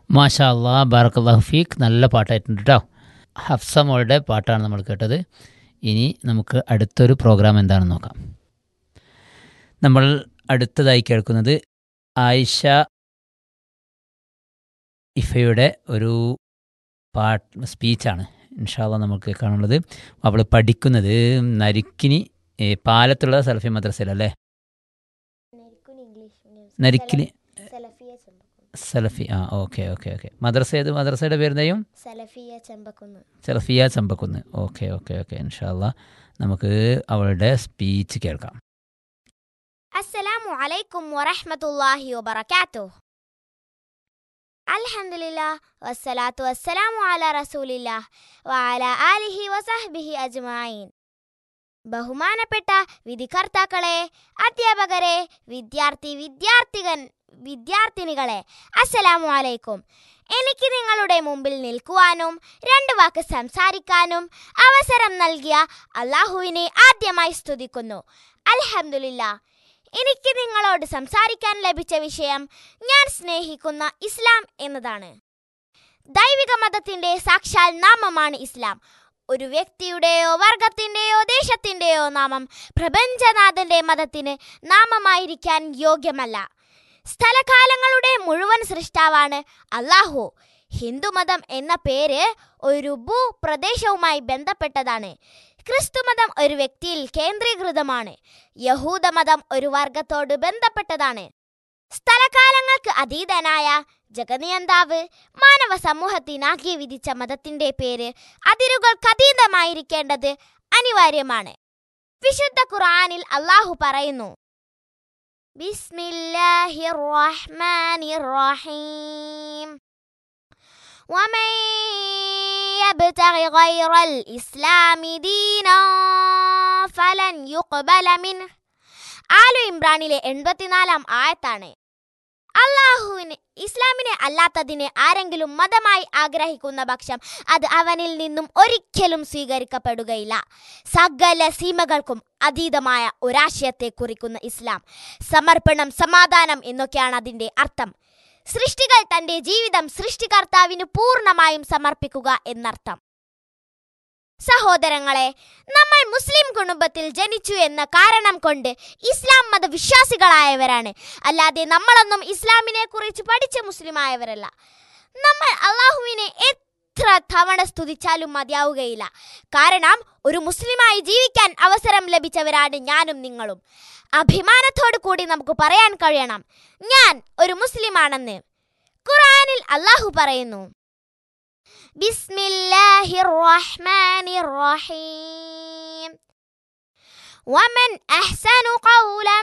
മാഷാ അള്ളാ ബാറക്കല്ലാഹു ഫീഖ് നല്ല പാട്ടായിട്ടുണ്ട് കേട്ടോ ഹഫ്സ മോളുടെ പാട്ടാണ് നമ്മൾ കേട്ടത് ഇനി നമുക്ക് അടുത്തൊരു പ്രോഗ്രാം എന്താണെന്ന് നോക്കാം നമ്മൾ അടുത്തതായി കേൾക്കുന്നത് ആയിഷ ഇഫയുടെ ഒരു പാട്ട് സ്പീച്ചാണ് ഇൻഷാല്ല നമുക്ക് കേൾക്കാനുള്ളത് അവൾ പഠിക്കുന്നത് നരിക്കിനി ഏ, പാലത്തുള്ള സൽഫി മദ്രസയിലല്ലേ നരിക്കിനി സലഫിയ ചെമ്പക്കുന്ന് സലഫി ആ ഓക്കെ ഓക്കെ ഓക്കെ മദ്രസ ഏത് മദ്രസയുടെ പേരുന്നയും Salafiya Chembakkunnu Salafiya Chambakkunnu okay okay okay ഇൻഷാല്ല നമുക്ക് അവളുടെ സ്പീച്ച് കേൾക്കാം അസ്സലാമു അലൈക്കും വറഹ്മത്തുള്ളാഹി വബറകാതുഹു അൽഹംദുലില്ലാ വസ്സലാത്തു വസ്സലാമു അലാ റസൂലില്ലാ വഅല ആലിഹി വസഹ്ബിഹി അജ്മഈൻ ബഹുമാനപ്പെട്ട വിധികർത്താക്കളെ അധ്യാപകരെ വിദ്യാർത്ഥി വിദ്യാർത്ഥികൻ വിദ്യാർത്ഥിനികളെ അസ്സലാമു അലൈക്കും എനിക്ക് നിങ്ങളുടെ മുമ്പിൽ നിൽക്കുവാനും രണ്ട് വാക്ക് സംസാരിക്കാനും അവസരം നൽകിയ അള്ളാഹുവിനെ ആദ്യമായി സ്തുതിക്കുന്നു അൽഹംദുലില്ലാ എനിക്ക് നിങ്ങളോട് സംസാരിക്കാൻ ലഭിച്ച വിഷയം ഞാൻ സ്നേഹിക്കുന്ന ഇസ്ലാം എന്നതാണ് ദൈവിക മതത്തിന്റെ സാക്ഷാൽ നാമമാണ് ഇസ്ലാം ഒരു വ്യക്തിയുടെയോ വർഗത്തിന്റെയോ ദേശത്തിന്റെയോ നാമം പ്രപഞ്ചനാഥന്റെ മതത്തിന് നാമമായിരിക്കാൻ യോഗ്യമല്ല സ്ഥലകാലങ്ങളുടെ മുഴുവൻ സൃഷ്ടാവാണ് അള്ളാഹു ഹിന്ദുമതം എന്ന പേര് ഒരു ഭൂപ്രദേശവുമായി ബന്ധപ്പെട്ടതാണ് ക്രിസ്തുമതം ഒരു വ്യക്തിയിൽ കേന്ദ്രീകൃതമാണ് യഹൂദമതം ഒരു വർഗത്തോട് ബന്ധപ്പെട്ടതാണ് സ്ഥലകാലങ്ങൾക്ക് അതീതനായ ജഗനിയന്താവ് മാനവ സമൂഹത്തിനാക്കി വിധിച്ച മതത്തിന്റെ പേര് അതിരുകൾക്കതീതമായിരിക്കേണ്ടത് അനിവാര്യമാണ് വിശുദ്ധ ഖുർആനിൽ അള്ളാഹു പറയുന്നു ബിസ്മില്ലാഹിർ റഹ്മാനിർ റഹീം ومن يبتغ غير الإسلام دينا فلن يقبل منه ആലു ഇമ്രാനിലെ എൺപത്തിനാലാം ആയത്താണ് അള്ളാഹുവിന് ഇസ്ലാമിനെ അല്ലാത്തതിനെ ആരെങ്കിലും മതമായി ആഗ്രഹിക്കുന്ന പക്ഷം അത് അവനിൽ നിന്നും ഒരിക്കലും സ്വീകരിക്കപ്പെടുകയില്ല സകല സീമകൾക്കും അതീതമായ ഒരാശയത്തെ കുറിക്കുന്ന ഇസ്ലാം സമർപ്പണം സമാധാനം എന്നൊക്കെയാണ് അതിൻ്റെ അർത്ഥം സൃഷ്ടികൾ തന്റെ ജീവിതം സൃഷ്ടികർത്താവിന് പൂർണ്ണമായും സമർപ്പിക്കുക എന്നർത്ഥം സഹോദരങ്ങളെ നമ്മൾ മുസ്ലിം കുടുംബത്തിൽ ജനിച്ചു എന്ന കാരണം കൊണ്ട് ഇസ്ലാം മതവിശ്വാസികളായവരാണ് അല്ലാതെ നമ്മളൊന്നും ഇസ്ലാമിനെ കുറിച്ച് പഠിച്ച മുസ്ലിമായവരല്ല നമ്മൾ അള്ളാഹുവിനെ എത്ര തവണ സ്തുതിച്ചാലും മതിയാവുകയില്ല കാരണം ഒരു മുസ്ലിമായി ജീവിക്കാൻ അവസരം ലഭിച്ചവരാണ് ഞാനും നിങ്ങളും അഭിമാനത്തോടു കൂടി നമുക്ക് പറയാൻ കഴിയണം ഞാൻ ഒരു മുസ്ലിമാണെന്ന് ഖുർആനിൽ അള്ളാഹു പറയുന്നു بسم الله الرحمن الرحيم ومن أحسن قولا